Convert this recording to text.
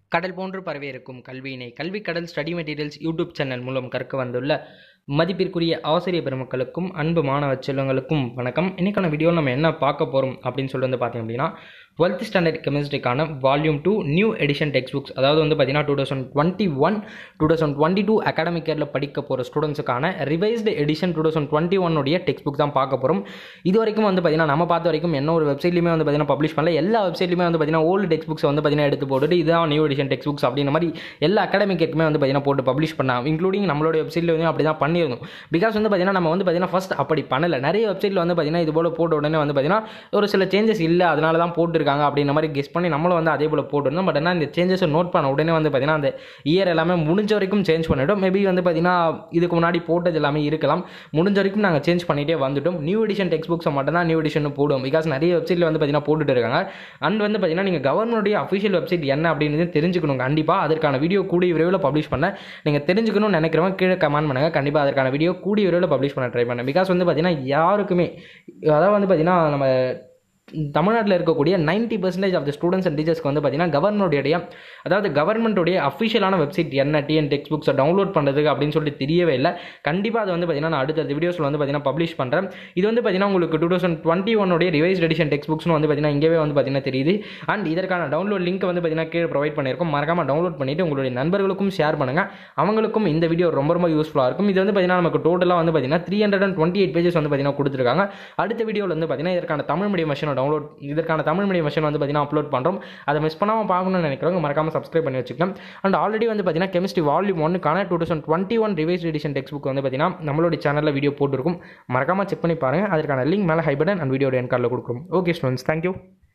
கடல் போன்று பரவியிருக்கும் கல்வியினை கல்வி கடல் ஸ்டடி மெட்டீரியல்ஸ் யூடியூப் சேனல் மூலம் கற்க வந்துள்ள மதிப்பிற்குரிய ஆசிரியர் பெருமக்களுக்கும் அன்பு மாணவ செல்வங்களுக்கும் வணக்கம் இன்னைக்கான வீடியோவில் நம்ம என்ன பார்க்க போகிறோம் அப்படின்னு சொல்லிட்டு வந்து பார்த்தீங்க அப்படின்னா டுவெல்த் ஸ்டாண்டர்ட் கெமிஸ்ட்ரிக்கான volume two new edition text books அதாவது வந்து பார்த்தீங்கன்னா two thousand twenty one two thousand twenty two academic இயரில் படிக்க போகிற ஸ்டூடெண்ட்ஸுக்கான revised edition two thousand twenty ஒன்னுடைய டெக்ஸ்ட் புக் தான் பார்க்க போகிறோம் இது வரைக்கும் வந்து பார்த்தீங்கன்னா நம்ம பார்த்த வரைக்கும் என்ன ஒரு வெப்சைட்லையுமே வந்து பார்த்தீங்கன்னா பப்ளிஷ் பண்ணல எல்லா வெப்சைட்லையுமே வந்து பார்த்தீங்கன்னா ஓல்டு டெக்ஸ்ட் புக்ஸ் வந்து பார்த்தீங்கன்னா எடுத்து போட்டுட்டு இதான் நியூ எடிஷன் டெக்ஸ்ட் புக்ஸ் அப்படின்ற மாதிரி எல்லா அகாடமிக் இயர்க்குமே வந்து பார்த்தீங்கன்னா போட்டு பப்ளிஷ் பண்ணலாம் இன்க்ளூடிங் நம்மளோட வெப்சைட்டில் வந்து அப்படி தான் பண்ணியிருந்தோம் பிகாஸ் வந்து பார்த்தீங்கன்னா நம்ம வந்து பார்த்தீங்கன்னா ஃபஸ்ட் அப்படி பண்ணல நிறைய வெப்சைட்டில் வந்து பார்த்தீங்கன்னா இது போல் போட்ட உடனே வந்து பார்த்தீங்கன்னா ஒரு சில சேஞ்சஸ் இல்லை அதனால தான் போட்டிருக்காங்க அப்படின்ற மாதிரி கெஸ் பண்ணி நம்மளும் வந்து அதே போல் போட்டிருந்தோம் பட் ஆனால் இந்த சேஞ்சஸை நோட் பண்ண உடனே வந்து பார்த்தீங்கன்னா அந்த இயர் எல்லாமே முடிஞ்ச வரைக்கும் சேஞ்ச் பண்ணிட்டோம் மேபி வந்து பார்த்தீங்கன்னா இதுக்கு முன்னாடி போட்டது எல்லாமே இருக்கலாம் முடிஞ்ச வரைக்கும் நாங்கள் சேஞ்ச் பண்ணிகிட்டே வந்துட்டோம் நியூ எடிஷன் டெக்ஸ்ட் புக்ஸை மட்டும் தான் நியூ எடிஷன் போடுவோம் பிகாஸ் நிறைய வெப்சைட்டில் வந்து பார்த்தீங்கன்னா போட்டுட்டு இருக்காங்க அண்ட் வந்து பார்த்தீங்கன்னா நீங்கள் கவர்மெண்ட்டுடைய அஃபிஷியல் வெப்சைட் என்ன அப்படின்னு தெரிஞ்சுக்கணும் கண்டிப்பாக அதற்கான வீடியோ கூடிய விரைவில் பப்ளிஷ் பண்ண நீங்கள் தெரிஞ்சுக்கணும்னு நினைக்கிறவங்க கீழே கமெண்ட் பண்ணுங்கள் கண்டிப்பாக அதற்கான வீடியோ கூடிய விரைவில் பப்ளிஷ் பண்ண ட்ரை பண்ணேன் பிகாஸ் வந்து பார்த்தீங்கன்னா யாருக்குமே அதாவது வந்து பார்த்தீங்கன்னா நம்ம தமிழ்நாட்டில் இருக்கக்கூடிய ninety percentage of the students and டீச்சர்ஸ்க்கு வந்து பார்த்தீங்கன்னா கவர்மெண்ட்டுடைய அதாவது கவர்மெண்ட்டுடைய அஃபிஷியலான வெப்சைட் என்ன டிஎன் டெக்ஸ்ட் புக்ஸை டவுன்லோட் பண்ணுறதுக்கு அப்படின்னு சொல்லிட்டு தெரியவே இல்லை கண்டிப்பாக அது வந்து பார்த்தீங்கன்னா நான் அடுத்த வீடியோஸில் வந்து பார்த்தீங்கன்னா பப்ளிஷ் பண்ணுறேன் இது வந்து பார்த்தீங்கன்னா உங்களுக்கு டூ தௌசண்ட் டுவெண்ட்டி ஒன்னுடைய ரிவைஸ் எடிஷன் டெக்ஸ்ட் புக்ஸ்னு வந்து பார்த்தீங்கன்னா இங்கேயே வந்து பார்த்தீங்கன்னா தெரியுது அண்ட் இதற்கான டவுன்லோட் லிங்க் வந்து பார்த்தீங்கன்னா கீழே ப்ரொவைட் பண்ணியிருக்கோம் மறக்காமல் டவுன்லோட் பண்ணிவிட்டு உங்களுடைய நண்பர்களுக்கும் ஷேர் பண்ணுங்கள் அவங்களுக்கும் இந்த வீடியோ ரொம்ப ரொம்ப யூஸ்ஃபுல்லாக இருக்கும் இது வந்து பார்த்தீங்கன்னா நமக்கு டோட்டலாக வந்து பார்த்தீங்கன்னா three hundred and twenty eight pages வந்து பார்த்தீங்கன்னா கொடுத்துருக்காங்க அடுத்த வீடியோவில் வந்து பார்த்தீங்கன்னா இதற்கான தமிழ் மீடியம் வெர்ஷனை டவுன்லோட் இதற்கான தமிழ் மீடியம் வெர்ஷன் வந்து பார்த்தீங்கன்னா அப்லோட் பண்ணுறோம் அதை மிஸ் பண்ணாமல் பார்க்கணும்னு நினைக்கிறவங்க மறக்காமல் சப்ஸ்கிரைப் பண்ணி வச்சுக்கலாம் அண்ட் ஆல்ரெடி வந்து பார்த்தீங்கன்னா கெமிஸ்ட்ரி வால்யூம் ஒன்னுக்கான two thousand twenty one revise edition text book வந்து பார்த்தீங்கன்னா நம்மளுடைய சேனலில் வீடியோ போட்டிருக்கும் மறக்காமல் செக் பண்ணி பாருங்கள் அதற்கான லிங்க் மேலே ஹை பட்டன் அண்ட் வீடியோட என் கார்டில் கொடுக்குறோம் ஓகே ஸ்டூடெண்ட்ஸ் தேங்க்யூ